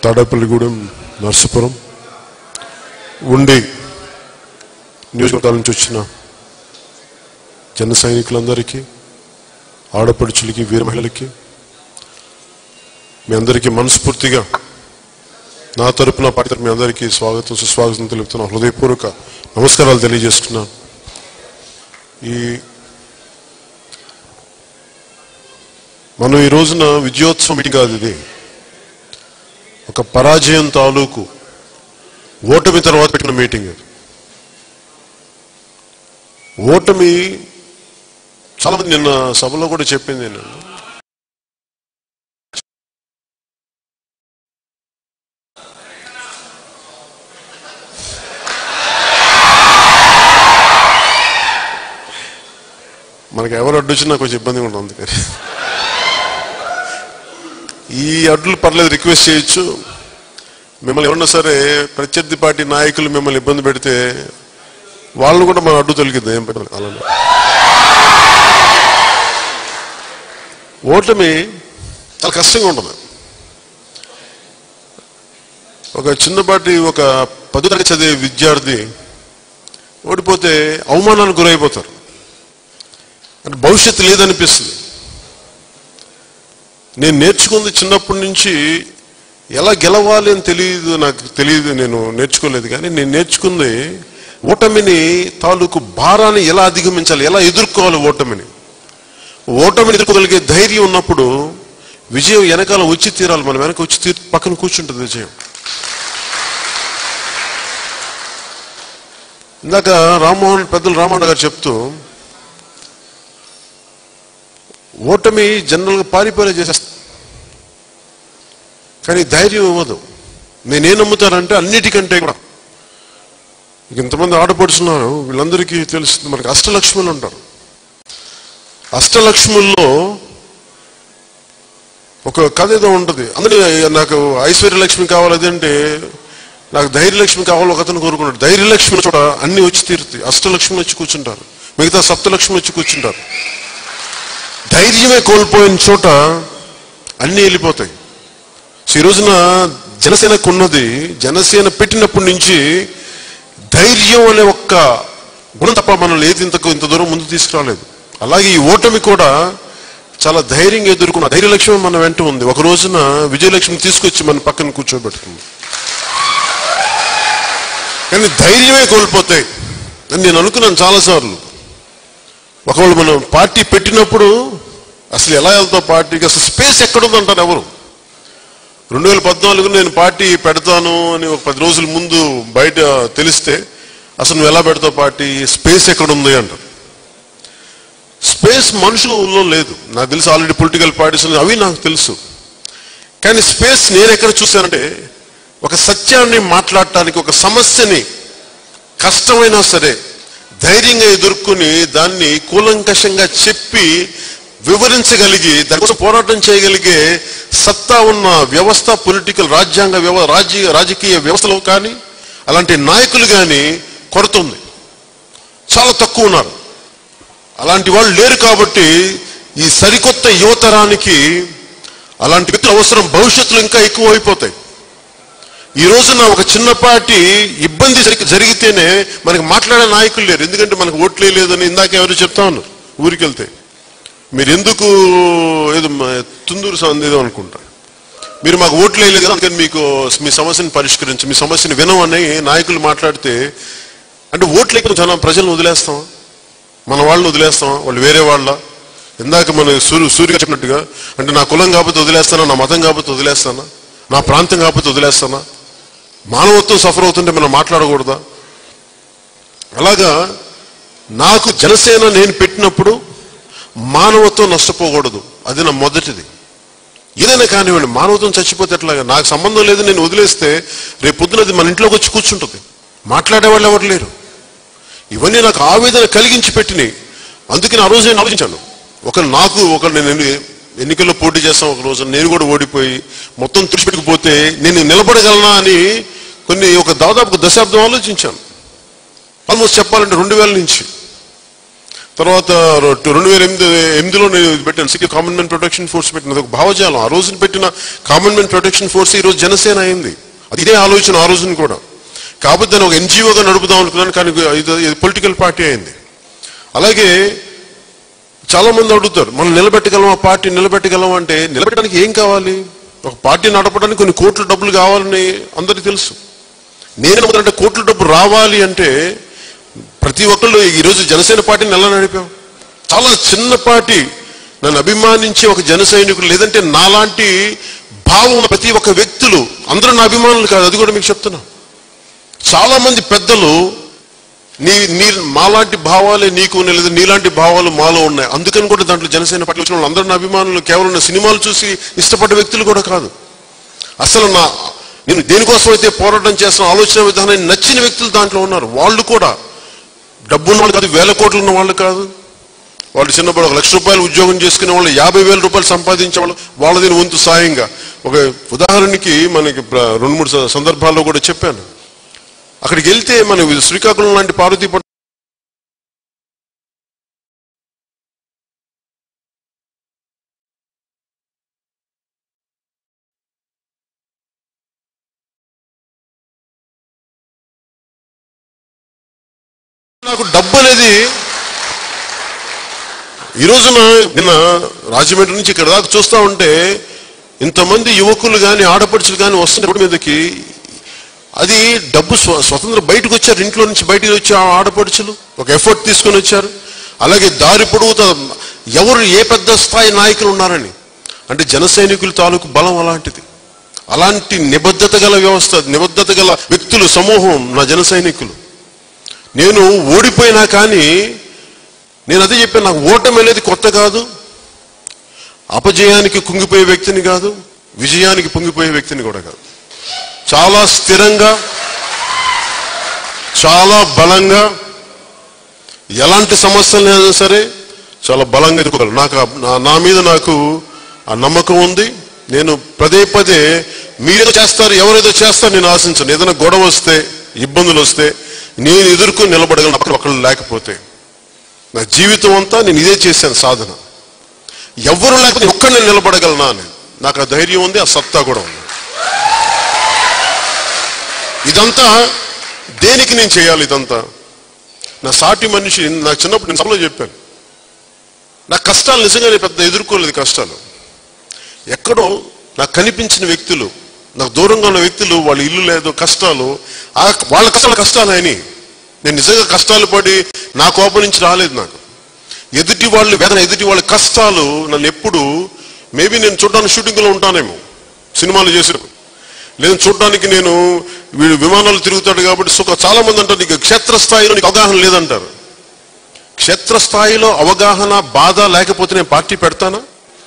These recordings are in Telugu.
తాడేపల్లిగూడెం నర్సపురం ఉండి నియోజకవర్గాల నుంచి వచ్చిన జన సైనికులందరికీ ఆడపడుచులకి వీర మహిళలకి మీ అందరికీ మనస్ఫూర్తిగా నా తరపున పార్టీ తరపున మీ అందరికీ స్వాగతం సుస్వాగతం తెలుపుతున్నా హృదయపూర్వక నమస్కారాలు తెలియజేస్తున్నాను ఈ మనం ఈ రోజున విజయోత్సవం మీటింగ్ కాదు ఇది ఒక పరాజయం తాలూకు ఓటమి తర్వాత పెట్టిన మీటింగ్ ఇది ఓటమి చాలా మంది నిన్న సభలో కూడా చెప్పింది నేను మనకి ఎవరు అడ్డు వచ్చినా కొంచెం ఇబ్బందిగా ఉంటుంది అందుకని ఈ అడ్డులు పర్లేదు రిక్వెస్ట్ చేయొచ్చు మిమ్మల్ని ఎవరన్నా సరే ప్రత్యర్థి పార్టీ నాయకులు మిమ్మల్ని ఇబ్బంది పెడితే వాళ్ళు కూడా మన అడ్డు తొలగిద్దాం ఏం పెట్టాలి అలానే ఓటమి చాలా కష్టంగా ఉంటుంది ఒక చిన్నపాటి ఒక పదో తరగతి చదివే విద్యార్థి ఓడిపోతే అవమానానికి గురైపోతారు అంటే భవిష్యత్తు లేదనిపిస్తుంది నేను నేర్చుకుంది చిన్నప్పటి నుంచి ఎలా గెలవాలి అని తెలియదు నాకు తెలియదు నేను నేర్చుకోలేదు కానీ నేను నేర్చుకుంది ఓటమిని తాలూకు భారాన్ని ఎలా అధిగమించాలి ఎలా ఎదుర్కోవాలి ఓటమిని ఓటమిని ఎదుర్కోగలిగే ధైర్యం ఉన్నప్పుడు విజయం వెనకాల వచ్చి తీరాలి మనం వెనక వచ్చి తీ పక్కన కూర్చుంటుంది విజయం ఇందాక రామ్మోహన్ పెద్దలు రామోహన్ గారు చెప్తూ ఓటమి జనరల్గా పారిపోలే చేసేస్తా కానీ ధైర్యం ఇవ్వదు నేనేం నమ్ముతానంటే అన్నిటికంటే కూడా ఇక ఇంతమంది ఆడపడుచున్నారు వీళ్ళందరికీ తెలుస్తుంది మనకి అష్టలక్ష్ములు ఉంటారు అష్టలక్ష్ముల్లో ఒక కథ ఏదో ఉంటుంది అందుకే నాకు ఐశ్వర్యలక్ష్మి కావాలి అదంటే నాకు ధైర్యలక్ష్మి కావాలి ఒక అతను కోరుకున్నాడు ధైర్యలక్ష్మి చోట అన్ని వచ్చి తీరుతాయి అష్టలక్ష్మి వచ్చి కూర్చుంటారు మిగతా సప్తలక్ష్మి వచ్చి కూర్చుంటారు ధైర్యమే కోల్పోయిన చోట అన్నీ వెళ్ళిపోతాయి సో ఈ రోజున జనసేనకు ఉన్నది జనసేన పెట్టినప్పటి నుంచి ధైర్యం అనే ఒక్క గుణం తప్ప మనల్ని ఏది ఇంతకు ఇంత దూరం ముందు తీసుకురాలేదు అలాగే ఈ ఓటమి కూడా చాలా ధైర్యంగా ఎదుర్కొన్న ధైర్యలక్ష్మి మన వెంట ఉంది ఒక రోజున విజయలక్ష్మి తీసుకొచ్చి మన పక్కన కూర్చోబెడుతుంది కానీ ధైర్యమే కోల్పోతాయి అని నేను అనుకున్నాను చాలాసార్లు ఒకవేళ మనం పార్టీ పెట్టినప్పుడు అసలు ఎలా వెళ్తావు పార్టీకి అసలు స్పేస్ ఎక్కడుందంటారు ఎవరు రెండు వేల పద్నాలుగు నేను పార్టీ పెడతాను అని ఒక పది రోజుల ముందు బయట తెలిస్తే అసలు నువ్వు ఎలా పెడతావు పార్టీ స్పేస్ ఎక్కడుంది అంటారు స్పేస్ మనుషులలో లేదు నాకు తెలుసు ఆల్రెడీ పొలిటికల్ పార్టీస్ ఉన్నాయి అవి నాకు తెలుసు కానీ స్పేస్ నేను ఎక్కడ చూశానంటే ఒక సత్యాన్ని మాట్లాడటానికి ఒక సమస్యని కష్టమైనా సరే ధైర్యంగా ఎదుర్కొని దాన్ని కూలంకషంగా చెప్పి వివరించగలిగి దానికోసం పోరాటం చేయగలిగే సత్తా ఉన్న వ్యవస్థ పొలిటికల్ రాజ్యాంగ వ్యవ రాజ్య రాజకీయ వ్యవస్థలో కానీ అలాంటి నాయకులు కానీ కొరత ఉంది చాలా తక్కువ ఉన్నారు అలాంటి వాళ్ళు లేరు కాబట్టి ఈ సరికొత్త యువతరానికి అలాంటి వ్యక్తుల అవసరం భవిష్యత్తులో ఇంకా ఎక్కువ అయిపోతాయి ఈ రోజున ఒక చిన్నపాటి ఇబ్బంది జరి- జరిగితేనే మనకి మాట్లాడే నాయకులు లేరు ఎందుకంటే మనకు ఓట్లే లేదని ఇందాక ఎవరు చెప్తా ఉన్నారు ఊరికి వెళ్తే మీరు ఎందుకు ఏదో మ- తుందూరు సంది ఏదో అనుకుంటా మీరు మాకు ఓట్లు వేయలేదు కదా అందుకని మీకు మీ సమస్యను పరిష్కరించి మీ సమస్యను వినమని నాయకులు మాట్లాడితే అంటే ఓట్లు లేకుండా జనం ప్రజలను వదిలేస్తామా మన వాళ్ళని వదిలేస్తామా వాళ్ళు వేరే వాళ్ళ ఇందాక మన సూర్య సూర్య చెప్పినట్టుగా అంటే నా కులం కాకపోతే వదిలేస్తానా నా మతం కాకపోతే వదిలేస్తానా నా ప్రాంతం కాకపోతే వదిలేస్తానా మానవత్వం సఫర్ అవుతుంటే మనం మాట్లాడకూడదా అలాగా నాకు జనసేన నేను పెట్టినప్పుడు మానవత్వం నష్టపోకూడదు అది నా మొదటిది ఏదైనా కానివ్వండి మానవత్వం చచ్చిపోతే ఎట్లాగా నాకు సంబంధం లేదు నేను వదిలేస్తే రేపు పొద్దున అది మన ఇంట్లోకి వచ్చి కూర్చుంటుంది మాట్లాడే వాళ్ళు ఎవరు లేరు ఇవన్నీ నాకు ఆవేదన కలిగించి పెట్టినాయి అందుకని ఆ రోజు నేను ఆలోచించాను ఒక నాకు ఒక నేను ఎన్ని- ఎన్నికల్లో పోటీ చేస్తాం ఒక రోజు నేను కూడా ఓడిపోయి మొత్తం తుడిచిపెట్టుకుపోతే నేను నిలబడగలనా అని కొన్ని ఒక దాదాపు ఒక దశాబ్దం ఆలోచించాను ఆల్మోస్ట్ చెప్పాలంటే రెండు వేల నుంచి తర్వాత రొ- రెండు వేల ఎనిమిది ఎనిమిదిలో నేను ఇది పెట్టాను city common man protection force పెట్టిన అది ఒక భావజాలం ఆ రోజున పెట్టిన కామన్ మ్యాన్ ప్రొటెక్షన్ ఫోర్స్ ఈ రోజు జనసేన అయింది అది ఇదే ఆలోచన ఆ రోజున కూడా కాబట్టి దాన్ని ఒక ఎన్జిఓగా నడుపుదాం అనుకున్నాను కానీ ఇది ఇది పొలిటికల్ పార్టీ అయింది అలాగే చాలా మంది అడుగుతారు మనం నిలబెట్టగలం ఆ పార్టీ నిలబెట్టగలం అంటే నిలబెట్టడానికి ఏం కావాలి ఒక పార్టీ నడపడానికి కొన్ని కోట్ల డబ్బులు కావాలని అందరికీ తెలుసు నేను నమ్ముతానంటే కోట్ల డబ్బు రావాలి అంటే ప్రతి ఒక్కళ్ళు ఈరోజు జనసేన పార్టీని ఎలా నడిపాం చాలా చిన్న పార్టీ నన్ను అభిమానించే ఒక జన సైనికులు లేదంటే నాలాంటి భావం ఉన్న ప్రతి ఒక్క వ్యక్తులు అందరూ నా అభిమానులు కాదు అది కూడా మీకు చెప్తున్నా చాలా మంది పెద్దలు నీ నీ మాలాంటి భావాలే నీకు ఉన్నాయి లేదా నీలాంటి భావాలు మాలో ఉన్నాయి అందుకని కూడా దాంట్లో జనసేన పార్టీ వచ్చిన వాళ్ళు అందరూ నా అభిమానులు కేవలం నా సినిమాలు చూసి ఇష్టపడ్డ వ్యక్తులు కూడా కాదు అసలు నా నేను దేనికోసం అయితే పోరాటం చేస్తున్న ఆలోచన విధానాన్ని నచ్చిన వ్యక్తులు దాంట్లో ఉన్నారు వాళ్ళు కూడా డబ్బు ఉన్న వాళ్ళు కాదు వేల కోట్లు ఉన్న వాళ్ళు కాదు వాళ్ళు చిన్నప్పుడు ఒక లక్ష రూపాయలు ఉద్యోగం చేసుకునే వాళ్ళు యాభై వేల రూపాయలు సంపాదించే వాళ్ళు వాళ్ళది వంతు సాయంగా ఒక ఉదాహరణకి మనకి ప్ర- రెండు మూడు స- సందర్భాల్లో కూడా చెప్పాను అక్కడికి వెళ్తే మన శ్రీకాకుళం లాంటి పార్వతీ పట్నం నాకు డబ్బు అనేది ఈ రోజున నిన్న రాజమండ్రి నుంచి ఇక్కడ దాకా చూస్తా ఉంటే ఇంతమంది యువకులు కానీ ఆడపడుచులు కానీ వస్తున్న రోడ్డు మీదకి అది డబ్బు స్వ- స్వతంత్రం బయటకు వచ్చారు ఇంట్లో నుంచి బయటకు వచ్చి ఆ ఆడపడుచులు ఒక ఎఫర్ట్ తీసుకొని వచ్చారు అలాగే దారి పొడవుతా ఎవరు ఏ పెద్ద స్థాయి నాయకులు ఉన్నారని అంటే జన సైనికుల తాలూకు బలం అలాంటిది అలాంటి నిబద్ధత గల వ్యవస్థ నిబద్ధత గల వ్యక్తులు సమూహం నా జన సైనికులు నేను ఓడిపోయినా కానీ నేను అదే చెప్పాను నాకు ఓటమి అనేది కొత్త కాదు అపజయానికి కుంగిపోయే వ్యక్తిని కాదు విజయానికి పొంగిపోయే వ్యక్తిని కూడా కాదు చాలా స్థిరంగా చాలా బలంగా ఎలాంటి సమస్యలైనా సరే చాలా బలంగా ఎదుర్కోగలను నాకు ఆ- నా- నా మీద నాకు ఆ నమ్మకం ఉంది నేను పదే పదే మీరేదో చేస్తారు ఎవరేదో చేస్తారు నేను ఆశించను ఏదైనా గొడవ వస్తే ఇబ్బందులు వస్తే నేను ఎదుర్కొని నిలబడగలను అక్కడ ఒకళ్ళు లేకపోతే నా జీవితం అంతా నేను ఇదే చేశాను సాధన ఎవరు లేకపోతే ఒక్కడిని నిలబడగలనా అని నాకు ఆ ధైర్యం ఉంది ఆ సత్తా కూడా ఉంది ఇదంతా దేనికి నేను చేయాలి ఇదంతా నా సాటి మనిషి నాకు చిన్నప్పుడు నేను సభలో చెప్పాను నా కష్టాలు నిజంగా నేను పెద్ద ఎదుర్కోలేదు కష్టాలు ఎక్కడో నాకు కనిపించిన వ్యక్తులు నాకు దూరంగా ఉన్న వ్యక్తులు వాళ్ళ ఇల్లు లేదు కష్టాలు ఆ వాళ్ళ కష్టాలు కష్టాలు అని నేను నిజంగా కష్టాలు పడి నా కోపం నుంచి రాలేదు నాకు ఎదుటి వాళ్ళు వేదన ఎదుటి వాళ్ళ కష్టాలు నన్ను ఎప్పుడు మేబీ నేను చూడడానికి షూటింగ్లో ఉంటానేమో సినిమాలు చేసినప్పుడు లేదు చూడడానికి నేను వీడు విమానాలు తిరుగుతాడు కాబట్టి సుఖ చాలా మంది అంటారు నీకు క్షేత్రస్థాయిలో నీకు అవగాహన లేదంటారు క్షేత్రస్థాయిలో అవగాహన బాధ లేకపోతే నేను పార్టీ పెడతానా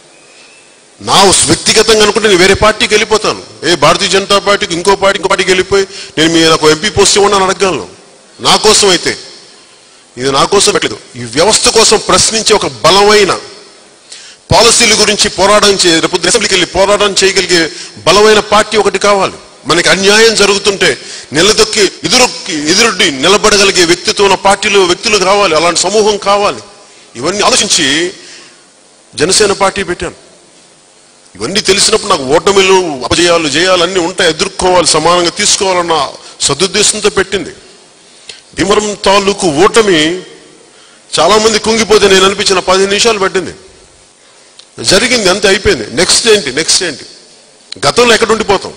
నా వ్యక్తిగతంగా అనుకుంటే నేను వేరే పార్టీకి వెళ్ళిపోతాను ఏ భారతీయ జనతా పార్టీకి ఇంకో పార్టీ ఇంకో పార్టీకి వెళ్ళిపోయి నేను మీ నాకు ఎంపీ పోస్ట్ ఇవ్వండి అని అడగలను నా కోసం అయితే ఇది నా కోసం పెట్టలేదు ఈ వ్యవస్థ కోసం ప్రశ్నించే ఒక బలమైన పాలసీల గురించి పోరాటం చే రేపు అసెంబ్లీకి వెళ్ళి పోరాటం చేయగలిగే బలమైన పార్టీ ఒకటి కావాలి మనకి అన్యాయం జరుగుతుంటే నిలదొక్కి ఎదురొక్కి ఎదురొడ్డి నిలబడగలిగే వ్యక్తిత్వం ఉన్న పార్టీలు వ్యక్తులు కావాలి అలాంటి సమూహం కావాలి ఇవన్నీ ఆలోచించి జనసేన పార్టీ పెట్టాను ఇవన్నీ తెలిసినప్పుడు నాకు ఓటమిలు అపజయాలు జయాలు అన్నీ ఉంటాయి ఎదుర్కోవాలి సమానంగా తీసుకోవాలన్న సదుద్దేశంతో పెట్టింది భీమరం తాలూకు ఓటమి చాలా మంది కుంగిపోతే నేను అనిపించిన పది నిమిషాలు పట్టింది జరిగింది అంతే అయిపోయింది నెక్స్ట్ ఏంటి నెక్స్ట్ ఏంటి గతంలో ఎక్కడ ఉండిపోతాం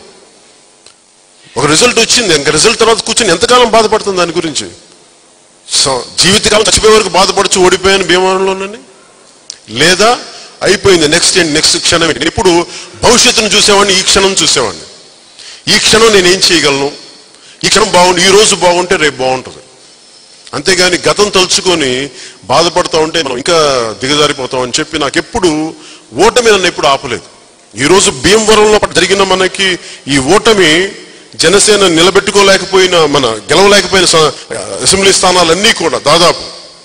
ఒక రిజల్ట్ వచ్చింది ఇంకా రిజల్ట్ తర్వాత కూర్చొని ఎంతకాలం బాధపడుతుంది దాని గురించి స- జీవితకాలం చచ్చిపోయే వరకు బాధపడచ్చు ఓడిపోయాను భీమవరంలోనని లేదా అయిపోయింది నెక్స్ట్ ఏంటి నెక్స్ట్ క్షణం ఏంటి నేను ఇప్పుడు భవిష్యత్తును చూసేవాడిని ఈ క్షణం చూసేవాడిని ఈ క్షణం నేను ఏం చేయగలను ఈ క్షణం బాగుంది ఈ రోజు బాగుంటే రేపు బాగుంటుంది అంతేగాని గతం తలుచుకొని బాధపడతా ఉంటే మనం ఇంకా దిగజారిపోతాం అని చెప్పి నాకు ఎప్పుడు ఓటమి నన్ను ఎప్పుడు ఆపలేదు ఈ రోజు భీమవరంలో జరిగిన మనకి ఈ ఓటమి జనసేన నిలబెట్టుకోలేకపోయిన మన గెలవలేకపోయిన స- అసెంబ్లీ స్థానాలన్నీ కూడా దాదాపు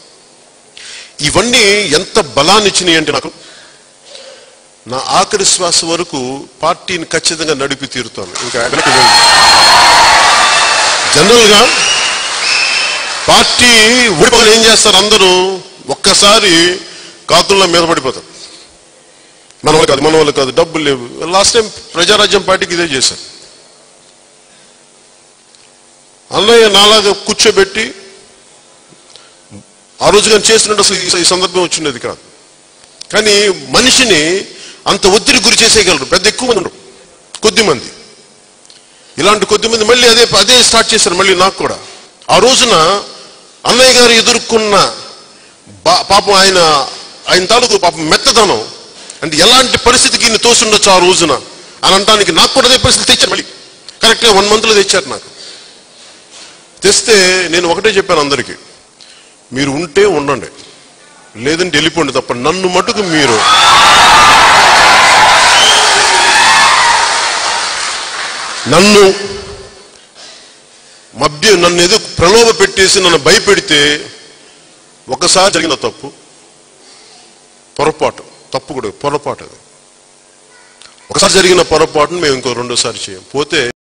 ఇవన్నీ ఎంత బలాన్ని ఇచ్చినాయి అంటే నాకు నా ఆఖరి శ్వాస వరకు పార్టీని ఖచ్చితంగా నడిపి తీరుతాను ఇంకా వెనక్కి వెళ్ళను. జనరల్ గా పార్టీ ఓడిపోయిన ఏం చేస్తారు అందరూ ఒక్కసారి కాకుల్లో మీద పడిపోతారు మన వాళ్ళు కాదు మన వాళ్ళు కాదు డబ్బులు లేవు లాస్ట్ టైం ప్రజారాజ్యం పార్టీకి ఇదే చేశారు అన్నయ్య నాలాగా కూర్చోబెట్టి ఆ రోజు కానీ చేసినట్టు అసలు ఈ- ఈ సందర్భం వచ్చినది కాదు కానీ మనిషిని అంత ఒత్తిడి గురి చేసేయగలరు పెద్ద ఎక్కువ మంది ఉండరు కొద్ది మంది ఇలాంటి కొద్ది మంది మళ్ళీ అదే అదే స్టార్ట్ చేశారు మళ్ళీ నాకు కూడా ఆ రోజున అన్నయ్య గారు ఎదుర్కొన్న బా- పాపం ఆయన ఆయన తాలూకు పాపం మెత్తదనం అంటే ఎలాంటి పరిస్థితికి ఈయన తోసుండొచ్చు ఆ రోజున అని అనడానికి నాకు కూడా అదే పరిస్థితి తెచ్చారు మళ్ళీ కరెక్ట్గా వన్ మంత్లో తెచ్చారు నాకు తెస్తే నేను ఒకటే చెప్పాను అందరికీ మీరు ఉంటే ఉండండి లేదంటే వెళ్ళిపోండి తప్ప నన్ను మటుకు మీరు నన్ను మధ్య నన్ను ఏదో ప్రలోభ పెట్టేసి నన్ను భయపెడితే ఒకసారి జరిగిన తప్పు పొరపాటు తప్పు కూడా పొరపాటు అది ఒకసారి జరిగిన పొరపాటును మేము ఇంకో రెండోసారి చేయం పోతే